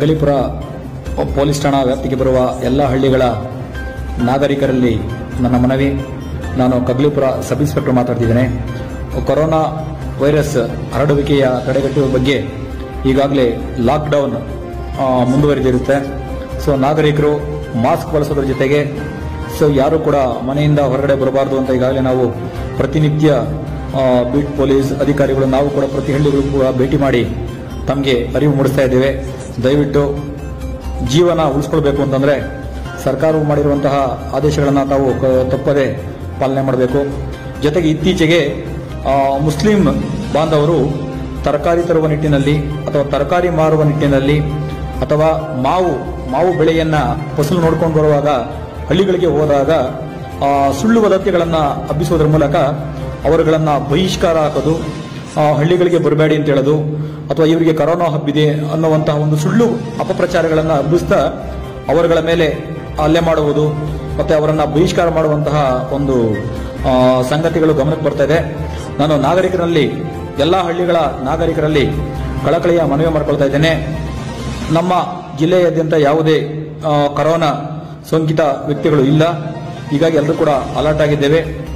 ಕಗಲಿಪುರ police ಠಾಣಾ ವ್ಯಾಪ್ತಿಗೆ ಬರುವ ಎಲ್ಲ ಹಳ್ಳಿಗಳ ನಾಗರಿಕರಲ್ಲಿ ನನ್ನ ಮನವಿ ನಾನು ಕಗ್ಲಿಪುರ ಸಬ್ ಇನ್ಸ್ಪೆಕ್ಟರ್ ಮಾತಾಡ್ತಿದ್ದೇನೆ ಕೊರೋನಾ ವೈರಸ್ ಹರಡುವಿಕೆಯ ತಡೆಗಟ್ಟುವ ಬಗ್ಗೆ ಈಗಾಗಲೇ ಲಾಕ್ಡೌನ್ ಆ, ಮುಂದುವರಿದಿರುತ್ತೆ ಸೊ ನಾಗರಿಕರು ಮಾಸ್ಕ್ ಬಳಸೋದ್ರ ಜೊತೆಗೆ ಸೊ ಯಾರು ಕೂಡ ಮನೆಯಿಂದ ಹೊರಗಡೆ ಬರಬಾರ್ದು ಅಂತ ಈಗಾಗಲೇ ನಾವು ಪ್ರತಿನಿತ್ಯ ಆ, ಬೀಟ್ ಪೊಲೀಸ್ ಅಧಿಕಾರಿಗಳು ನಾವು ಕೂಡ ಪ್ರತಿ ಹಳ್ಳಿಗಳು ಕೂಡ ಭೇಟಿ ಮಾಡಿ ತಮಗೆ ಅರಿವು ಮೂಡಿಸ್ತಾ ಇದ್ದೇವೆ ದಯವಿಟ್ಟು ಜೀವನ ಉಳಿಸ್ಕೊಳ್ಬೇಕು ಅಂತಂದ್ರೆ ಸರ್ಕಾರವು ಮಾಡಿರುವಂತಹ ಆದೇಶಗಳನ್ನು ತಾವು ಕ- ತಪ್ಪದೆ ಪಾಲನೆ ಮಾಡಬೇಕು ಜೊತೆಗೆ ಇತ್ತೀಚೆಗೆ ಆ, ಮುಸ್ಲಿಂ ಬಾಂಧವರು ತರಕಾರಿ ತರುವ ನಿಟ್ಟಿನಲ್ಲಿ ಅಥವಾ ತರಕಾರಿ ಮಾರುವ ನಿಟ್ಟಿನಲ್ಲಿ ಅಥವಾ ಮಾವು ಮಾವು ಬೆಳೆಯನ್ನ ಫಸಲು ನೋಡ್ಕೊಂಡು ಬರುವಾಗ ಹಳ್ಳಿಗಳಿಗೆ ಹೋದಾಗ ಆ, ಸುಳ್ಳು ವದಂತಿಗಳನ್ನು ಹಬ್ಬಿಸುವುದರ ಮೂಲಕ ಅವರುಗಳನ್ನ ಬಹಿಷ್ಕಾರ ಹಾಕೋದು ಆ, ಹಳ್ಳಿಗಳಿಗೆ ಬರಬೇಡಿ ಅಂತ ಹೇಳೋದು ಅಥವಾ ಇವರಿಗೆ ಕರೋನಾ ಹಬ್ಬಿದೆ ಅನ್ನುವಂತಹ ಒಂದು ಸುಳ್ಳು ಅಪಪ್ರಚಾರಗಳನ್ನು ಹಬ್ಬಿಸ್ತಾ ಅವರುಗಳ ಮೇಲೆ ಹಲ್ಲೆ ಮಾಡುವುದು ಮತ್ತೆ ಅವರನ್ನ ಬಹಿಷ್ಕಾರ ಮಾಡುವಂತಹ ಒಂದು ಆ, ಸಂಗತಿಗಳು ಗಮನಕ್ಕೆ ಬರ್ತಾ ಇದೆ ನಾನು ನಾಗರಿಕರಲ್ಲಿ ಎಲ್ಲ ಹಳ್ಳಿಗಳ ನಾಗರಿಕರಲ್ಲಿ ಕಳಕಳಿಯ ಮನವಿ ಮಾಡ್ಕೊಳ್ತಾ ಇದ್ದೇನೆ ನಮ್ಮ ಜಿಲ್ಲೆಯಾದ್ಯಂತ ಯಾವುದೇ ಆ, ಕರೋನಾ ಸೋಂಕಿತ ವ್ಯಕ್ತಿಗಳು ಇಲ್ಲ ಹೀಗಾಗಿ ಎಲ್ಲರೂ ಕೂಡ ಅಲರ್ಟ್ ಆಗಿದ್ದೇವೆ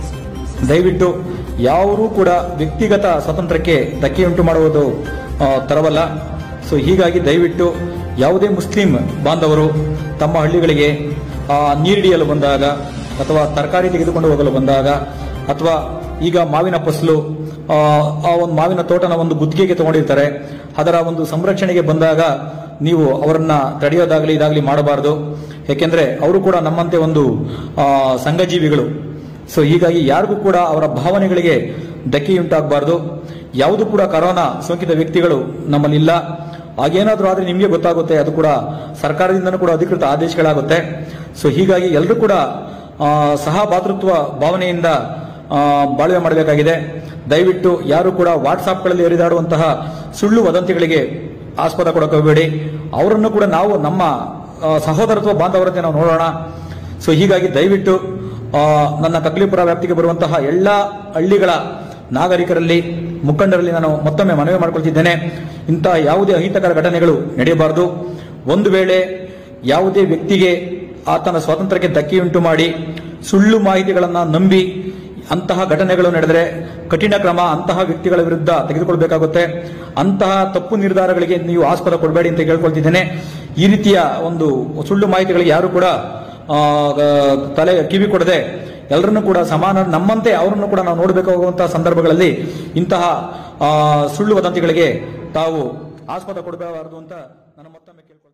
ದಯವಿಟ್ಟು ಯಾರೂ ಕೂಡ ವ್ಯಕ್ತಿಗತ ಸ್ವಾತಂತ್ರ್ಯಕ್ಕೆ ಧಕ್ಕೆಯುಂಟು ಮಾಡುವುದು ಆ, ತರವಲ್ಲ ಸೊ ಹೀಗಾಗಿ ದಯವಿಟ್ಟು ಯಾವುದೇ ಮುಸ್ಲಿಂ ಬಾಂಧವರು ತಮ್ಮ ಹಳ್ಳಿಗಳಿಗೆ ಆ, ನೀರಿಡಿಯಲು ಬಂದಾಗ ಅಥವಾ ತರಕಾರಿ ತೆಗೆದುಕೊಂಡು ಹೋಗಲು ಬಂದಾಗ ಅಥವಾ ಈಗ ಮಾವಿನ ಫಸಲು ಆ, ಆ ಒಂದು ಮಾವಿನ ತೋಟನ ಒಂದು ಗುತ್ತಿಗೆಗೆ ತಗೊಂಡಿರ್ತಾರೆ ಅದರ ಒಂದು ಸಂರಕ್ಷಣೆಗೆ ಬಂದಾಗ ನೀವು ಅವರನ್ನ ತಡೆಯೋದಾಗಲಿ ಇದಾಗಲಿ ಮಾಡಬಾರದು ಯಾಕೆಂದ್ರೆ ಅವರು ಕೂಡ ನಮ್ಮಂತೆ ಒಂದು ಆ, ಸಂಘಜೀವಿಗಳು ಸೊ ಹೀಗಾಗಿ ಯಾರಿಗೂ ಕೂಡ ಅವರ ಭಾವನೆಗಳಿಗೆ ಧಕ್ಕೆಯುಂಟಾಗಬಾರದು ಯಾವುದು ಕೂಡ ಕರೋನಾ ಸೋಂಕಿತ ವ್ಯಕ್ತಿಗಳು ನಮ್ಮಲ್ಲಿಲ್ಲ ಹಾಗೇನಾದ್ರೂ ಆದ್ರೆ ನಿಮಗೆ ಗೊತ್ತಾಗುತ್ತೆ ಅದು ಕೂಡ ಸರ್ಕಾರದಿಂದನೂ ಕೂಡ ಅಧಿಕೃತ ಆದೇಶಗಳಾಗುತ್ತೆ ಸೊ ಹೀಗಾಗಿ ಎಲ್ಲರೂ ಕೂಡ ಆ, ಸಹಭಾತೃತ್ವ ಭಾವನೆಯಿಂದ ಆ, ಬಾಳ್ವೆ ಮಾಡಬೇಕಾಗಿದೆ ದಯವಿಟ್ಟು ಯಾರು ಕೂಡ ವಾಟ್ಸಾಪ್ಗಳಲ್ಲಿ ಹರಿದಾಡುವಂತಹ ಸುಳ್ಳು ವದಂತಿಗಳಿಗೆ ಆಸ್ಪದ ಕೊಡಕ್ಕೆ ಹೋಗಬೇಡಿ ಅವರನ್ನು ಕೂಡ ನಾವು ನಮ್ಮ ಆ, ಸಹೋದರತ್ವ ಬಾಂಧವರಂತೆ ನಾವು ನೋಡೋಣ ಸೊ ಹೀಗಾಗಿ ದಯವಿಟ್ಟು ಆ, ನನ್ನ ಕಗ್ಲಿಪುರ ವ್ಯಾಪ್ತಿಗೆ ಬರುವಂತಹ ಎಲ್ಲ ಹಳ್ಳಿಗಳ ನಾಗರಿಕರಲ್ಲಿ ಮುಖಂಡರಲ್ಲಿ ನಾನು ಮತ್ತೊಮ್ಮೆ ಮನವಿ ಮಾಡಿಕೊಳ್ತಿದ್ದೇನೆ ಇಂತಹ ಯಾವುದೇ ಅಹಿತಕರ ಘಟನೆಗಳು ನಡೆಯಬಾರದು ಒಂದು ವೇಳೆ ಯಾವುದೇ ವ್ಯಕ್ತಿಗೆ ಆತನ ಸ್ವಾತಂತ್ರ್ಯಕ್ಕೆ ಧಕ್ಕೆಯುಂಟು ಮಾಡಿ ಸುಳ್ಳು ಮಾಹಿತಿಗಳನ್ನು ನಂಬಿ ಅಂತಹ ಘಟನೆಗಳು ನಡೆದರೆ ಕಠಿಣ ಕ್ರಮ ಅಂತಹ ವ್ಯಕ್ತಿಗಳ ವಿರುದ್ಧ ತೆಗೆದುಕೊಳ್ಬೇಕಾಗುತ್ತೆ ಅಂತಹ ತಪ್ಪು ನಿರ್ಧಾರಗಳಿಗೆ ನೀವು ಆಸ್ಪದ ಕೊಡಬೇಡಿ ಅಂತ ಕೇಳ್ಕೊಳ್ತಿದ್ದೇನೆ ಈ ರೀತಿಯ ಒಂದು ಸುಳ್ಳು ಮಾಹಿತಿಗಳಿಗೆ ಯಾರು ಕೂಡ ಆ, ಗ- ತಲೆ ಕಿವಿ ಕೊಡದೆ ಎಲ್ಲರನ್ನೂ ಕೂಡ ಸಮಾನ ನಮ್ಮಂತೆ ಅವರನ್ನು ಕೂಡ ನಾವು ನೋಡಬೇಕಾಗುವಂತಹ ಸಂದರ್ಭಗಳಲ್ಲಿ ಇಂತಹ ಆ, ಸುಳ್ಳು ವದಂತಿಗಳಿಗೆ ತಾವು ಆಸ್ಪದ ಕೊಡಬಾರದು ಅಂತ ನನ್ನ ಮತ್ತೊಮ್ಮೆ ಕೇಳ್ಕೊಳ್ತೀನಿ